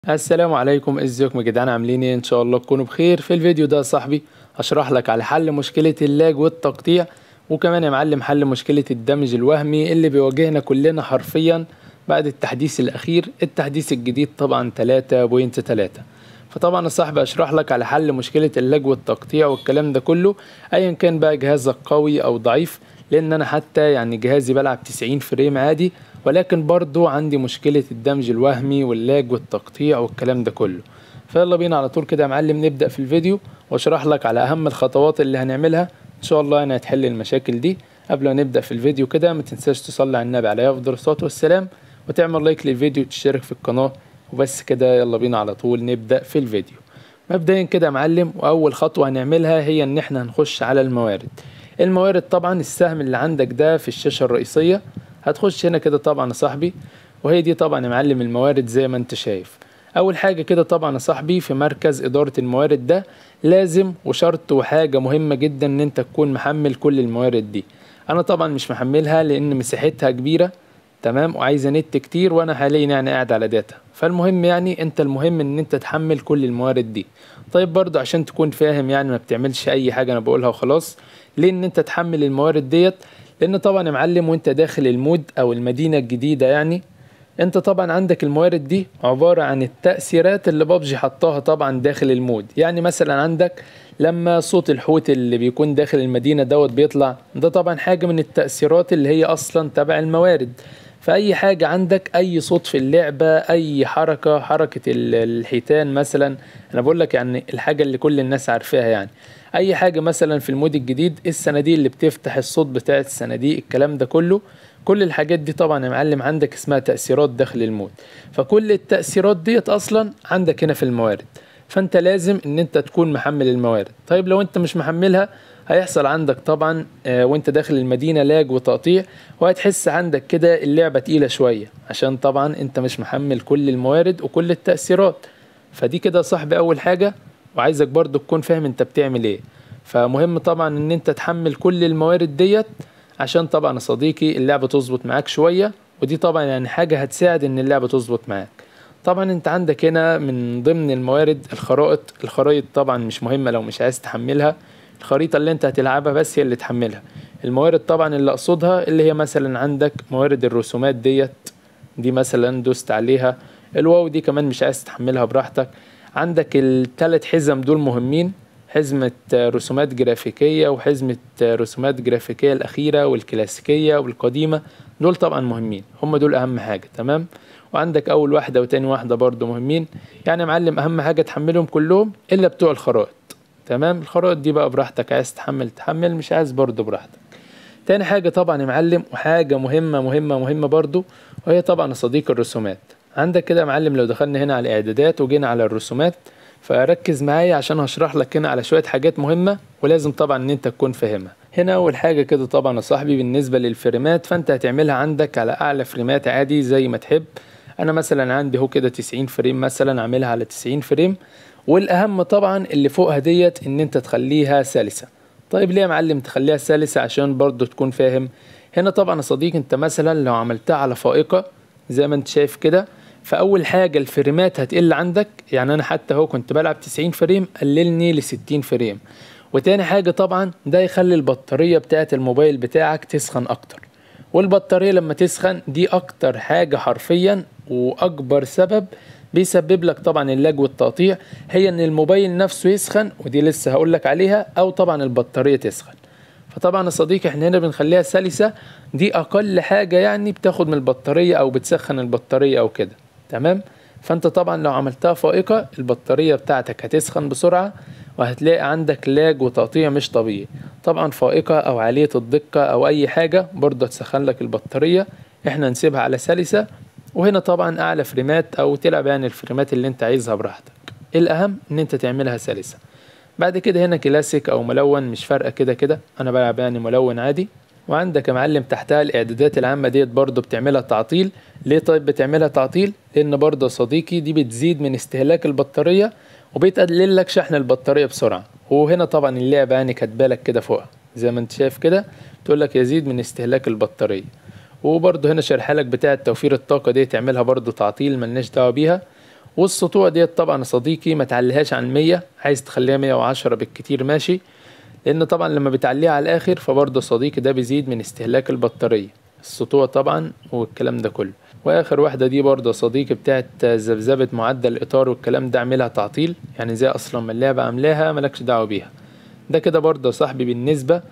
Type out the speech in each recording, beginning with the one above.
السلام عليكم ازيكم يا جدعان عاملين ايه ان شاء الله تكونوا بخير في الفيديو ده يا صاحبي هشرح لك على حل مشكلة اللاج والتقطيع وكمان يا معلم حل مشكلة الدمج الوهمي اللي بيواجهنا كلنا حرفيا بعد التحديث الاخير التحديث الجديد طبعا 3.3 فطبعا يا صاحبي اشرح لك على حل مشكلة اللاج والتقطيع والكلام ده كله ايا كان بقى جهازك قوي او ضعيف لان انا حتى يعني جهازي بلعب 90 فريم عادي ولكن برضو عندي مشكلة الدمج الوهمي واللاج والتقطيع والكلام ده كله فيلا بينا على طول كده يا معلم نبدأ في الفيديو واشرح لك على اهم الخطوات اللي هنعملها ان شاء الله انا هتحل المشاكل دي قبل ما نبدأ في الفيديو كده ما تنساش تصلي على النبي عليه افضل الصلاة والسلام وتعمل لايك للفيديو وتشترك في القناة وبس كده يلا بينا على طول نبدأ في الفيديو مبدئيا كده يا معلم واول خطوة هنعملها هي ان احنا هنخش على الموارد الموارد طبعا السهم اللي عندك ده في الشاشة الرئيسية هتخش هنا كده طبعا يا صاحبي وهي دي طبعا يا معلم الموارد زي ما انت شايف اول حاجة كده طبعا يا صاحبي في مركز ادارة الموارد ده لازم وشرط وحاجة مهمة جدا ان انت تكون محمل كل الموارد دي انا طبعا مش محملها لان مساحتها كبيرة تمام وعايزة نت كتير وانا حاليا يعني قاعد على داتا فالمهم يعني انت المهم ان انت تحمل كل الموارد دي طيب برضو عشان تكون فاهم يعني ما بتعملش اي حاجة انا بقولها وخلاص ليه ان انت تحمل الموارد ديت لان طبعا يا معلم وانت داخل المود او المدينة الجديدة يعني انت طبعا عندك الموارد دي عبارة عن التأثيرات اللي بابجي حطاها طبعا داخل المود يعني مثلا عندك لما صوت الحوت اللي بيكون داخل المدينة دوت بيطلع ده طبعا حاجة من التأثيرات اللي هي اصلا تبع الموارد فأي حاجة عندك أي صوت في اللعبة أي حركة حركة الحيتان مثلا أنا بقول لك يعني الحاجة اللي كل الناس عارفاها يعني أي حاجة مثلا في المود الجديد الصناديق اللي بتفتح الصوت بتاع الصناديق الكلام ده كله كل الحاجات دي طبعا يا معلم عندك اسمها تأثيرات داخل المود فكل التأثيرات ديت أصلا عندك هنا في الموارد فأنت لازم إن أنت تكون محمل الموارد طيب لو أنت مش محملها هيحصل عندك طبعا آه وانت داخل المدينة لاج وتقطيع وهتحس عندك كده اللعبة تقيلة شوية عشان طبعا انت مش محمل كل الموارد وكل التأثيرات فدي كده يا صاحبي اول حاجة وعايزك برضو تكون فاهم انت بتعمل ايه فمهم طبعا ان انت تحمل كل الموارد ديت عشان طبعا يا صديقي اللعبة تظبط معاك شوية ودي طبعا يعني حاجة هتساعد ان اللعبة تظبط معاك طبعا انت عندك هنا من ضمن الموارد الخرائط الخرائط طبعا مش مهمة لو مش عايز تحملها الخريطة اللي انت هتلعبها بس هي اللي تحملها الموارد طبعا اللي اقصدها اللي هي مثلا عندك موارد الرسومات ديت دي مثلا دوست عليها الواو دي كمان مش عايز تحملها براحتك عندك التلات حزم دول مهمين حزمة رسومات جرافيكية وحزمة رسومات جرافيكية الأخيرة والكلاسيكية والقديمة دول طبعا مهمين هم دول أهم حاجة تمام وعندك أول واحدة وتاني واحدة برضو مهمين يعني معلم أهم حاجة تحملهم كلهم إلا بتوع الخرائط تمام الخرائط دي بقى براحتك عايز تحمل تحمل مش عايز برضو براحتك تاني حاجة طبعا يا معلم وحاجة مهمة مهمة مهمة برضو وهي طبعا صديق الرسومات عندك كده يا معلم لو دخلنا هنا على الاعدادات وجينا على الرسومات فركز معايا عشان هشرح لك هنا على شوية حاجات مهمة ولازم طبعا ان انت تكون فاهمها هنا اول حاجة كده طبعا يا صاحبي بالنسبة للفريمات فانت هتعملها عندك على اعلى فريمات عادي زي ما تحب انا مثلا عندي هو كده 90 فريم مثلا اعملها على 90 فريم والاهم طبعا اللي فوقها ديت ان انت تخليها سلسة طيب ليه يا معلم تخليها سلسة عشان برضو تكون فاهم هنا طبعا يا صديقي انت مثلا لو عملتها على فائقة زي ما انت شايف كده فاول حاجة الفريمات هتقل عندك يعني انا حتى هو كنت بلعب 90 فريم قللني ل 60 فريم وتاني حاجة طبعا ده يخلي البطارية بتاعة الموبايل بتاعك تسخن اكتر والبطارية لما تسخن دي اكتر حاجة حرفيا واكبر سبب بيسبب لك طبعا اللاج والتقطيع هي ان الموبايل نفسه يسخن ودي لسه هقول لك عليها او طبعا البطاريه تسخن فطبعا يا صديقي احنا هنا بنخليها سلسه دي اقل حاجه يعني بتاخد من البطاريه او بتسخن البطاريه او كده تمام فانت طبعا لو عملتها فائقه البطاريه بتاعتك هتسخن بسرعه وهتلاقي عندك لاج وتقطيع مش طبيعي طبعا فائقه او عاليه الدقه او اي حاجه برضه تسخن لك البطاريه احنا نسيبها على سلسه وهنا طبعا اعلى فريمات او تلعب يعني الفريمات اللي انت عايزها براحتك الاهم ان انت تعملها سلسه بعد كده هنا كلاسيك او ملون مش فارقه كده كده انا بلعب يعني ملون عادي وعندك يا معلم تحتها الاعدادات العامه ديت برضه بتعملها تعطيل ليه طيب بتعملها تعطيل لان برضه صديقي دي بتزيد من استهلاك البطاريه وبتقلل لك شحن البطاريه بسرعه وهنا طبعا اللعبه يعني كاتبالك كده فوقها زي ما انت شايف كده تقول لك يزيد من استهلاك البطاريه وبرضه هنا شرح لك بتاعة توفير الطاقة دي تعملها برضه تعطيل ملناش دعوة بيها والسطوع ديت طبعا يا صديقي ما تعليهاش عن 100 عايز تخليها 110 بالكتير ماشي لان طبعا لما بتعليها على الاخر فبرضه يا صديقي ده بيزيد من استهلاك البطارية السطوع طبعا والكلام ده كله واخر واحدة دي برضه يا صديقي بتاعت ذبذبة معدل الاطار والكلام ده اعملها تعطيل يعني زي اصلا ما اللعبة عاملاها مالكش دعوة بيها ده كده برضه يا صاحبي بالنسبة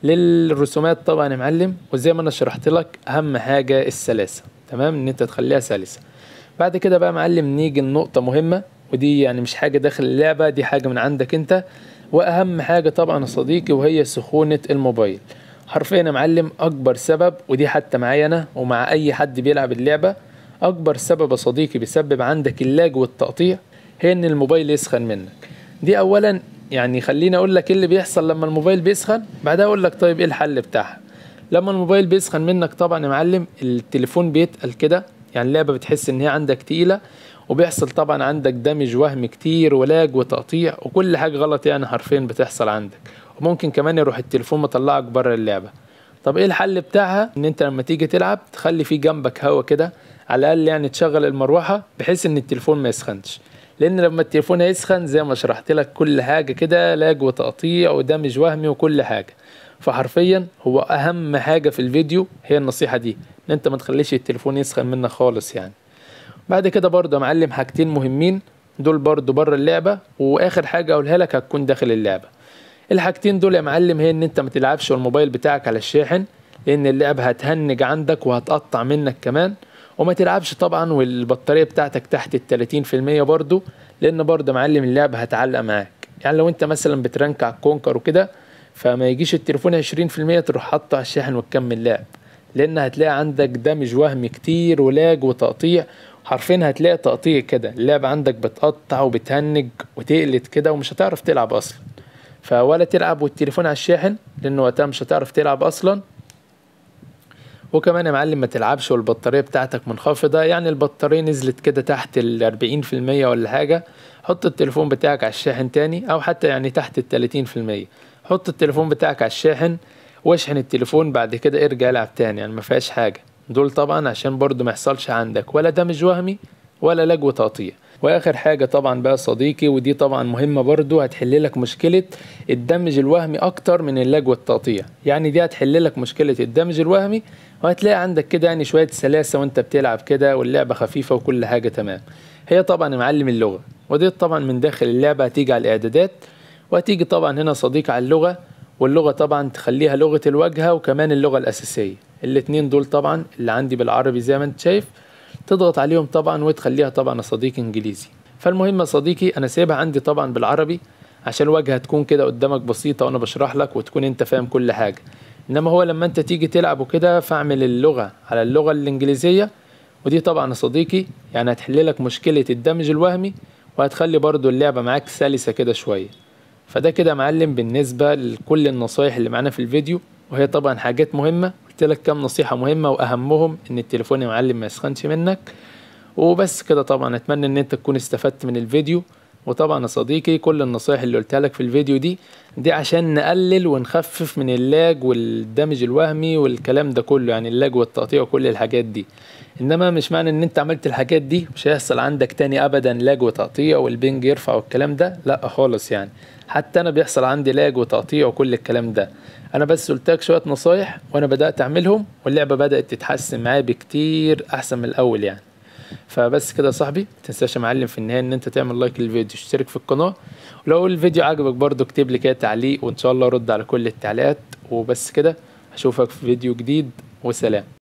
للرسومات طبعا يا معلم وزي ما انا شرحت لك اهم حاجة السلاسة تمام ان انت تخليها سلسة بعد كده بقى يا معلم نيجي لنقطة مهمة ودي يعني مش حاجة داخل اللعبة دي حاجة من عندك انت واهم حاجة طبعا يا صديقي وهي سخونة الموبايل حرفيا يا معلم اكبر سبب ودي حتى معايا انا ومع اي حد بيلعب اللعبة اكبر سبب يا صديقي بيسبب عندك اللاج والتقطيع هي ان الموبايل يسخن منك دي اولا يعني خليني اقول لك ايه اللي بيحصل لما الموبايل بيسخن بعدها اقول لك طيب ايه الحل بتاعها لما الموبايل بيسخن منك طبعا يا معلم التليفون بيتقل كده يعني اللعبة بتحس ان هي عندك تقيلة وبيحصل طبعا عندك دمج وهم كتير ولاج وتقطيع وكل حاجة غلط يعني حرفيا بتحصل عندك وممكن كمان يروح التليفون مطلعك بره اللعبة طب ايه الحل بتاعها ان انت لما تيجي تلعب تخلي في جنبك هوا كده على الاقل يعني تشغل المروحة بحيث ان التليفون ما يسخنش لان لما التليفون هيسخن زي ما شرحت لك كل حاجة كده لاج وتقطيع ودمج وهمي وكل حاجة فحرفيا هو اهم حاجة في الفيديو هي النصيحة دي ان انت ما تخليش التليفون يسخن منك خالص يعني بعد كده برضه يا معلم حاجتين مهمين دول برضه بره اللعبة واخر حاجة اقولها لك هتكون داخل اللعبة الحاجتين دول يا معلم هي ان انت ما تلعبش والموبايل بتاعك على الشاحن لان اللعبة هتهنج عندك وهتقطع منك كمان وما تلعبش طبعا والبطارية بتاعتك تحت التلاتين في المية برضه لان برضه يا معلم اللعبة هتعلق معاك يعني لو انت مثلا بترنك على الكونكر وكده فما يجيش التليفون عشرين في المية تروح حاطه على الشاحن وتكمل لعب لان هتلاقي عندك دمج وهمي كتير ولاج وتقطيع حرفيا هتلاقي تقطيع كده اللعبة عندك بتقطع وبتهنج وتقلت كده ومش هتعرف تلعب اصلا فولا تلعب والتليفون على الشاحن لان وقتها مش هتعرف تلعب اصلا وكمان يا معلم ما تلعبش والبطارية بتاعتك منخفضة يعني البطارية نزلت كده تحت الأربعين في المية ولا حاجة حط التليفون بتاعك على الشاحن تاني أو حتى يعني تحت التلاتين في المية حط التليفون بتاعك على الشاحن واشحن التليفون بعد كده ارجع العب تاني يعني ما فيهاش حاجة دول طبعا عشان برضو ما يحصلش عندك ولا دمج وهمي ولا لاج وتقطيع واخر حاجه طبعا بقى صديقي ودي طبعا مهمه برضو هتحل لك مشكله الدمج الوهمي اكتر من اللاج والتقطيع يعني دي هتحل لك مشكله الدمج الوهمي وهتلاقي عندك كده يعني شويه سلاسه وانت بتلعب كده واللعبه خفيفه وكل حاجه تمام هي طبعا يا معلم اللغه ودي طبعا من داخل اللعبه هتيجي على الاعدادات وهتيجي طبعا هنا صديق على اللغه واللغه طبعا تخليها لغه الواجهه وكمان اللغه الاساسيه الاتنين دول طبعا اللي عندي بالعربي زي ما انت شايف تضغط عليهم طبعا وتخليها طبعا يا صديقي انجليزي فالمهم يا صديقي انا سايبها عندي طبعا بالعربي عشان الواجهه تكون كده قدامك بسيطه وانا بشرح لك وتكون انت فاهم كل حاجه انما هو لما انت تيجي تلعب وكده فاعمل اللغه على اللغه الانجليزيه ودي طبعا يا صديقي يعني هتحل لك مشكله الدمج الوهمي وهتخلي برضو اللعبه معاك سلسه كده شويه فده كده يا معلم بالنسبه لكل النصايح اللي معانا في الفيديو وهي طبعا حاجات مهمه قلت لك كام نصيحه مهمه واهمهم ان التليفون يا معلم ما يسخنش منك وبس كده طبعا اتمنى ان انت تكون استفدت من الفيديو وطبعا يا صديقي كل النصايح اللي قلتها لك في الفيديو دي دي عشان نقلل ونخفف من اللاج والدمج الوهمي والكلام ده كله يعني اللاج والتقطيع وكل الحاجات دي انما مش معنى ان انت عملت الحاجات دي مش هيحصل عندك تاني ابدا لاج وتقطيع والبنج يرفع والكلام ده لا خالص يعني حتى انا بيحصل عندي لاج وتقطيع وكل الكلام ده انا بس قلت لك شويه نصايح وانا بدات اعملهم واللعبه بدات تتحسن معايا بكتير احسن من الاول يعني فبس كده يا صاحبي متنساش يا معلم في النهايه ان انت تعمل لايك للفيديو اشترك في القناه ولو الفيديو عجبك برضو اكتب لي كده تعليق وان شاء الله ارد على كل التعليقات وبس كده اشوفك في فيديو جديد وسلام